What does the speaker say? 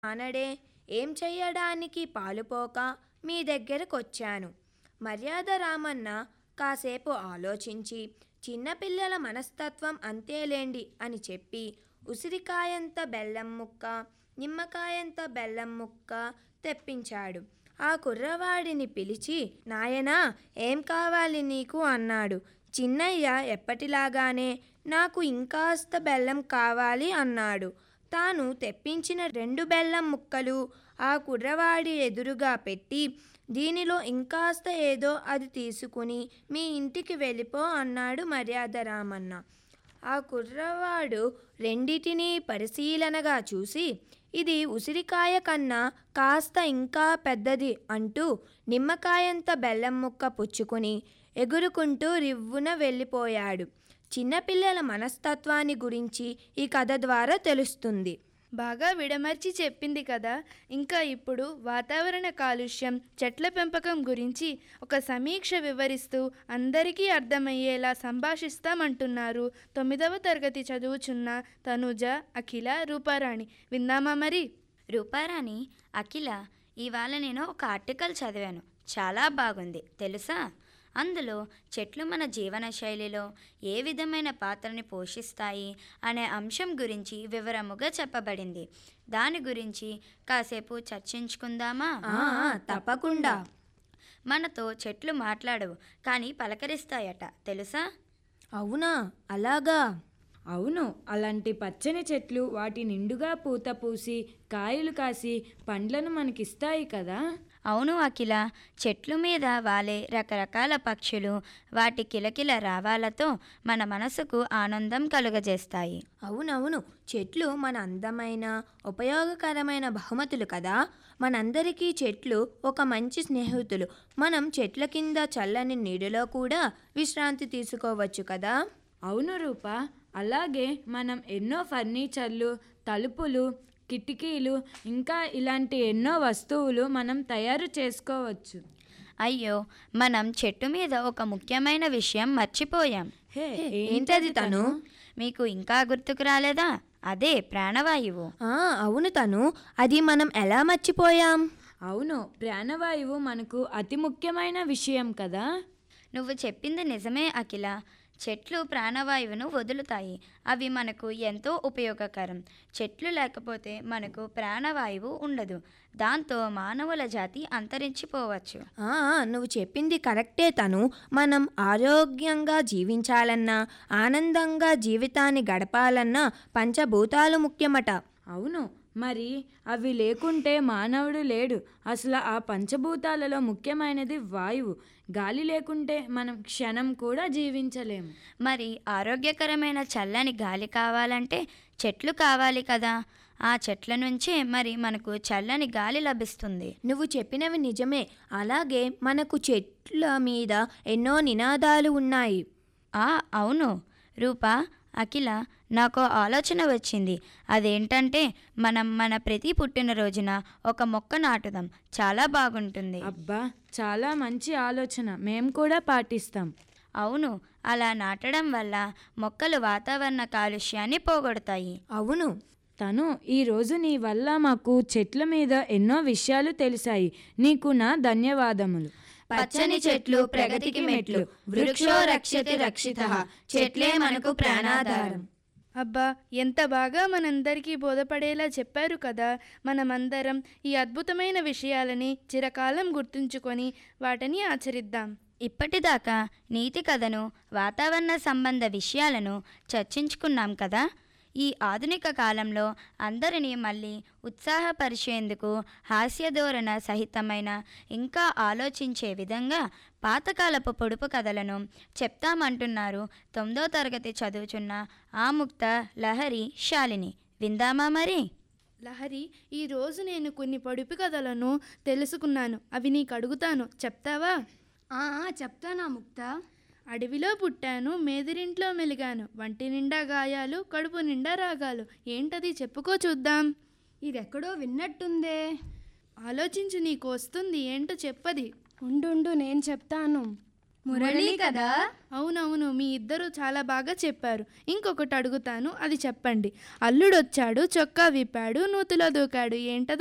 ఆనడే ఏం చెయ్యడానికి పాలుపోక మీ దగ్గరకొచ్చాను మర్యాద రామన్న కాసేపు ఆలోచించి చిన్నపిల్లల మనస్తత్వం అంతేలేండి అని చెప్పి ఉసిరికాయంత బెల్లం ముక్క నిమ్మకాయంత బెల్లం ముక్క తెప్పించాడు ఆ కుర్రవాడిని పిలిచి నాయనా ఏం కావాలి నీకు అన్నాడు చిన్నయ్య ఎప్పటిలాగానే నాకు ఇంకాస్త బెల్లం కావాలి అన్నాడు తాను తెప్పించిన రెండు బెల్లం ముక్కలు ఆ కుర్రవాడి ఎదురుగా పెట్టి దీనిలో ఇంకాస్త ఏదో అది తీసుకుని మీ ఇంటికి వెళ్ళిపో అన్నాడు మర్యాద రామన్న ఆ కుర్రవాడు రెండిటినీ పరిశీలనగా చూసి ఇది ఉసిరికాయ కన్నా కాస్త ఇంకా పెద్దది అంటూ నిమ్మకాయంత బెల్లం ముక్క పుచ్చుకుని ఎగురుకుంటూ రివ్వున వెళ్ళిపోయాడు చిన్నపిల్లల మనస్తత్వాన్ని గురించి ఈ కథ ద్వారా తెలుస్తుంది బాగా విడమర్చి చెప్పింది కదా ఇంకా ఇప్పుడు వాతావరణ కాలుష్యం చెట్ల పెంపకం గురించి ఒక సమీక్ష వివరిస్తూ అందరికీ అర్థమయ్యేలా సంభాషిస్తామంటున్నారు తొమ్మిదవ తరగతి చదువుచున్న తనుజ అఖిల రూపారాణి విందామా మరి రూపారాణి అఖిల ఇవాళ నేను ఒక ఆర్టికల్ చదివాను చాలా బాగుంది తెలుసా అందులో చెట్లు మన జీవన శైలిలో ఏ విధమైన పాత్రని పోషిస్తాయి అనే అంశం గురించి వివరముగా చెప్పబడింది దాని గురించి కాసేపు చర్చించుకుందామా ఆ, ఆ, తప్పకుండా మనతో చెట్లు మాట్లాడవు కానీ పలకరిస్తాయట తెలుసా అవునా అలాగా అవును అలాంటి పచ్చని చెట్లు వాటి నిండుగా పూత పూసి కాయలు కాసి పండ్లను మనకిస్తాయి కదా అవును అఖిల చెట్లు మీద వాలే రకరకాల పక్షులు వాటి కిలకిల రావాలతో మన మనసుకు ఆనందం కలుగజేస్తాయి అవునవును చెట్లు మన అందమైన ఉపయోగకరమైన బహుమతులు కదా మనందరికీ చెట్లు ఒక మంచి స్నేహితులు మనం చెట్ల కింద చల్లని నీడలో కూడా విశ్రాంతి తీసుకోవచ్చు కదా అవును రూప అలాగే మనం ఎన్నో ఫర్నిచర్లు తలుపులు కిటికీలు ఇంకా ఇలాంటి ఎన్నో వస్తువులు మనం తయారు చేసుకోవచ్చు అయ్యో మనం చెట్టు మీద ఒక ముఖ్యమైన విషయం మర్చిపోయాం హే ఏంటది తను మీకు ఇంకా గుర్తుకు రాలేదా అదే ప్రాణవాయువు ఆ, అవును తను అది మనం ఎలా మర్చిపోయాం అవును ప్రాణవాయువు మనకు అతి ముఖ్యమైన విషయం కదా నువ్వు చెప్పింది నిజమే అఖిల చెట్లు ప్రాణవాయువును వదులుతాయి అవి మనకు ఎంతో ఉపయోగకరం చెట్లు లేకపోతే మనకు ప్రాణవాయువు ఉండదు దాంతో మానవుల జాతి అంతరించిపోవచ్చు ఆ, నువ్వు చెప్పింది కరెక్టే తను మనం ఆరోగ్యంగా జీవించాలన్నా ఆనందంగా జీవితాన్ని గడపాలన్నా పంచభూతాలు ముఖ్యమట అవును మరి అవి లేకుంటే మానవుడు లేడు అసలు ఆ పంచభూతాలలో ముఖ్యమైనది వాయువు గాలి లేకుంటే మనం క్షణం కూడా జీవించలేము మరి ఆరోగ్యకరమైన చల్లని గాలి కావాలంటే చెట్లు కావాలి కదా ఆ చెట్ల నుంచే మరి మనకు చల్లని గాలి లభిస్తుంది నువ్వు చెప్పినవి నిజమే అలాగే మనకు చెట్ల మీద ఎన్నో నినాదాలు ఉన్నాయి ఆ అవును రూపా అఖిల నాకు ఆలోచన వచ్చింది అదేంటంటే మనం మన ప్రతి పుట్టినరోజున ఒక మొక్క నాటుదాం చాలా బాగుంటుంది అబ్బా చాలా మంచి ఆలోచన మేం కూడా పాటిస్తాం అవును అలా నాటడం వల్ల మొక్కలు వాతావరణ కాలుష్యాన్ని పోగొడతాయి అవును తను ఈరోజు నీ వల్ల మాకు చెట్ల మీద ఎన్నో విషయాలు తెలిసాయి నీకు నా ధన్యవాదములు పచ్చని చెట్లు ప్రగతికి మెట్లు వృక్షో రక్షతి రక్షితః చెట్లే మనకు ప్రాణాధారం అబ్బా ఎంత బాగా మనందరికీ బోధపడేలా చెప్పారు కదా మనమందరం ఈ అద్భుతమైన విషయాలని చిరకాలం గుర్తుంచుకొని వాటిని ఆచరిద్దాం ఇప్పటిదాకా నీతి కథను వాతావరణ సంబంధ విషయాలను చర్చించుకున్నాం కదా ఈ ఆధునిక కాలంలో అందరినీ మళ్ళీ ఉత్సాహపరిచేందుకు హాస్యధోరణ సహితమైన ఇంకా ఆలోచించే విధంగా పాతకాలపు పొడుపు కథలను చెప్తామంటున్నారు తొమ్మిదో తరగతి చదువుచున్న ఆముక్త లహరి శాలిని విందామా మరి లహరి ఈ రోజు నేను కొన్ని పొడిపి కథలను తెలుసుకున్నాను అవి నీకు అడుగుతాను చెప్తావా ఆ ఆ, చెప్తానా ముక్త అడవిలో పుట్టాను మేదిరింట్లో మెలిగాను వంటి నిండా గాయాలు కడుపు నిండా రాగాలు ఏంటది చెప్పుకో చూద్దాం ఇదెక్కడో విన్నట్టుందే ఆలోచించు నీకు వస్తుంది ఏంటో చెప్పది ఉండుండు నేను చెప్తాను మురళి కదా అవునవును మీ ఇద్దరు చాలా బాగా చెప్పారు ఇంకొకటి అడుగుతాను అది చెప్పండి అల్లుడొచ్చాడు చొక్కా విప్పాడు నూతిలో దూకాడు ఏంటది